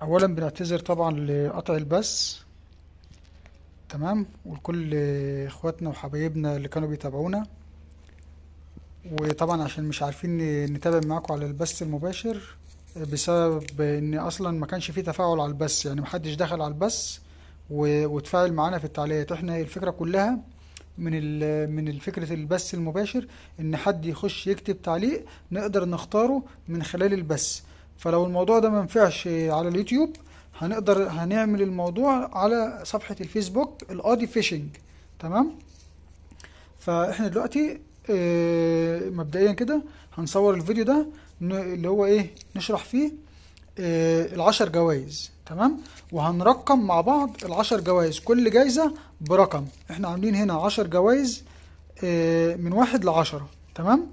اولا بنعتذر طبعا لقطع البث تمام ولكل اخواتنا وحبايبنا اللي كانوا بيتابعونا وطبعا عشان مش عارفين نتابع معاكم على البث المباشر بسبب ان اصلا ما كانش فيه تفاعل على البث يعني محدش دخل على البث و- وتفاعل معانا في التعليقات احنا الفكرة كلها من ال- من فكرة البث المباشر ان حد يخش يكتب تعليق نقدر نختاره من خلال البث فلو الموضوع ده ما ينفعش على اليوتيوب هنقدر هنعمل الموضوع على صفحة الفيسبوك القاضي فيشنج تمام فاحنا دلوقتي آه، مبدئيا كده هنصور الفيديو ده ن- اللي هو ايه نشرح فيه آه، العشر جوائز تمام وهنرقم مع بعض العشر جوائز كل جايزة برقم احنا عاملين هنا عشر جوائز آه، من واحد لعشرة تمام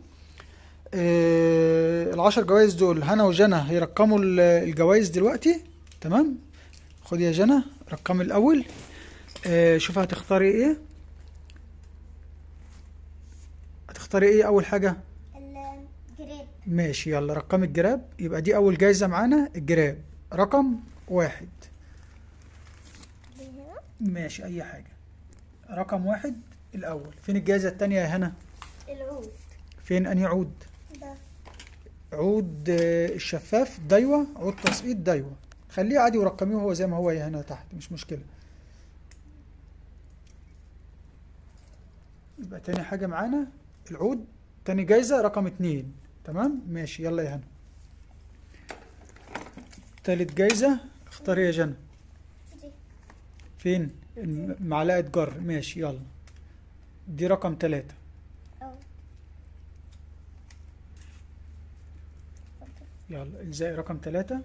آه، العشر جوائز دول هنا وجنى هيرقموا ال- الجوائز دلوقتي تمام خد يا جنى رقمي الأول آه، شوف هتختاري ايه هتختاري ايه أول حاجة الجريب ماشي يلا رقم الجراب يبقى دي أول جايزة معانا الجراب رقم واحد دي هنا ماشي أي حاجة رقم واحد الأول فين الجايزة التانية يا هنا العود فين أنهي عود ده عود آه، الشفاف دايوة عود تسقيط دايوة خليه عادي ورقميه هو زي ما هو هنا تحت مش مشكلة يبقى تاني حاجة معانا العود تاني جايزة رقم اتنين تمام ماشي يلا يا هنا تالت جايزة اختاري يا جنى دي فين الم- معلقة جر ماشي يلا دي رقم تلاتة أو يلا الزائي رقم تلاتة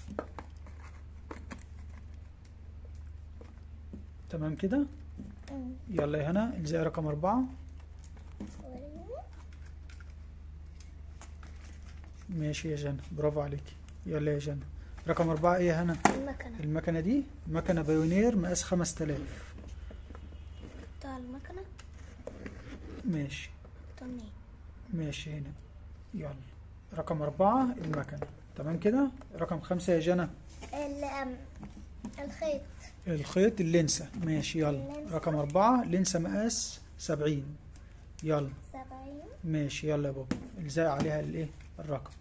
تمام كده أم. يلا يا هنا الزائي رقم أربعة وريني. ماشي يا جنى برافو عليكي يلا يا جنى رقم أربعة إيه يا هنا المكنة المكنة دي مكنة بايونير مقاس خمس تلاف بتاع المكنة ماشي طني ماشي هنا يلا رقم أربعة المكنة تمام كده رقم خمسة يا جنى ال أم الخيط الخيط اللينسة ماشي يلا اللينسة. رقم أربعة لينسة مقاس سبعين يلا سبعين ماشي يلا يا بابا الزق عليها الايه الرقم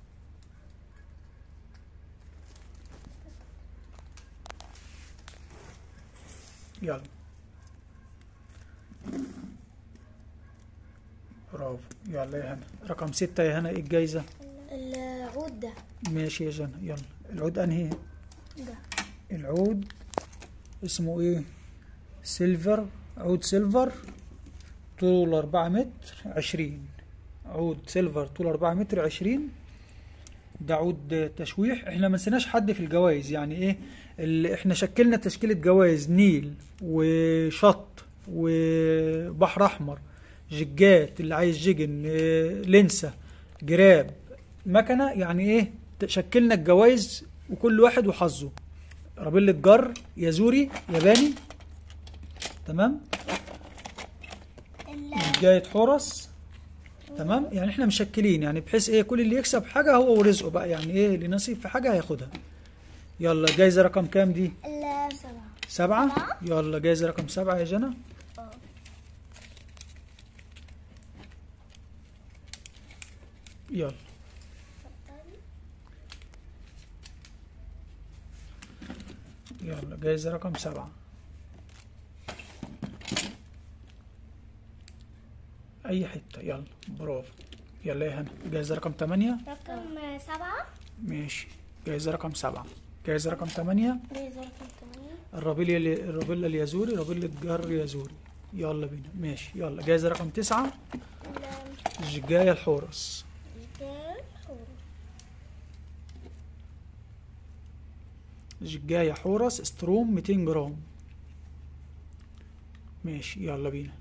يلا برافو يلا يا هنا رقم ستة يا هنا ايه الجايزة العود ده ماشي يا جنى يلا العود انهي ده العود اسمه ايه سيلفر عود سيلفر طوله أربعة متر عشرين عود سيلفر طوله أربعة متر عشرين ده عود تشويح احنا ما نسيناش حد في الجوائز يعني ايه اللي احنا شكلنا تشكيلة جوائز نيل وشط وبحر احمر جيجات اللي عايز جيجن اه، لنسة جراب مكنة يعني ايه شكلنا الجوائز وكل واحد وحظه رابيلة جر يازوري ياباني تمام ال- جاية حورس تمام يعني احنا مشكلين يعني بحيث ايه كل اللي يكسب حاجة هو ورزقه بقى يعني ايه اللي نصيب في حاجة هياخدها يلا جايزة رقم كام دي ال- سبعة سبعة سبعة. يلا جايزة رقم سبعة يا جنى اه يلا يلا جايزة رقم سبعة أي حتة يلا برافو يلا يا هنا جايزة رقم تمانية رقم سبعة ماشي جايزة رقم سبعة جايزة رقم تمانية جايزة رقم ثمانية الرابيلا الرابيلا اليازوري رابيلا جر يازوري يلا بينا ماشي يلا جايزة رقم تسعة ال- الجاية الحورس الجال جاية حورس ستروم 200 جرام ماشي يلا بينا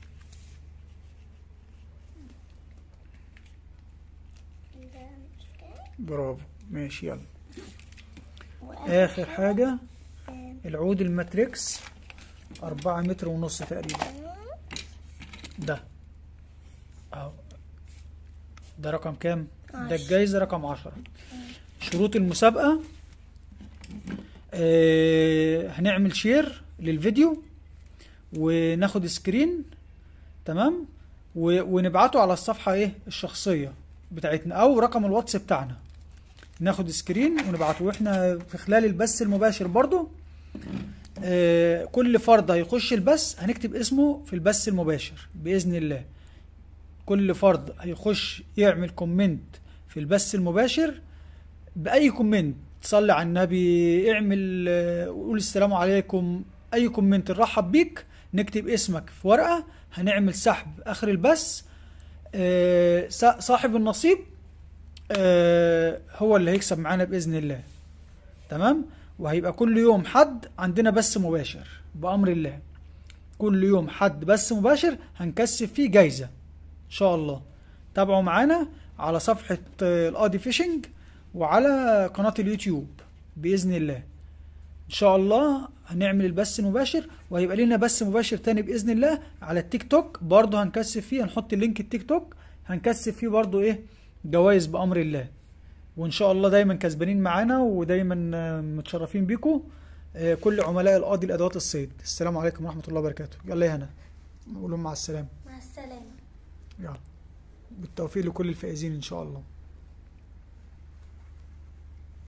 برافو ماشي يلا آخر حاجة العود الماتريكس أربعة متر ونص تقريبا ده أهو ده رقم كام؟ ده الجايزة رقم عشرة شروط المسابقة آه هنعمل شير للفيديو وناخد سكرين تمام و- ونبعته على الصفحة ايه الشخصية بتاعتنا او رقم الواتس بتاعنا ناخد سكرين ونبعته واحنا في خلال البث المباشر برضو آه كل فرد هيخش البث هنكتب اسمه في البث المباشر بإذن الله كل فرد هيخش يعمل كومنت في البث المباشر بأي كومنت صلي على النبي اعمل آه، قول السلام عليكم أي كومنت نرحب بيك نكتب اسمك في ورقة هنعمل سحب آخر البث آه، صا- صاحب النصيب آه، هو اللي هيكسب معانا بإذن الله تمام وهيبقى كل يوم حد عندنا بث مباشر بأمر الله كل يوم حد بث مباشر هنكسب فيه جايزة إن شاء الله تابعوا معانا على صفحة آه، القاضي فيشنج وعلى قناة اليوتيوب بإذن الله إن شاء الله هنعمل البث المباشر وهيبقى لنا بث مباشر تاني بإذن الله على التيك توك برضه هنكسب فيه هنحط اللينك التيك توك هنكسب فيه برضه إيه جوائز بأمر الله وإن شاء الله دايما كسبانين معانا ودايما آه، متشرفين بيكم آه، كل عملاء القاضي الأدوات الصيد السلام عليكم ورحمة الله وبركاته يلا يا هنا نقول لهم مع السلامة مع السلامة يلا بالتوفيق لكل الفائزين إن شاء الله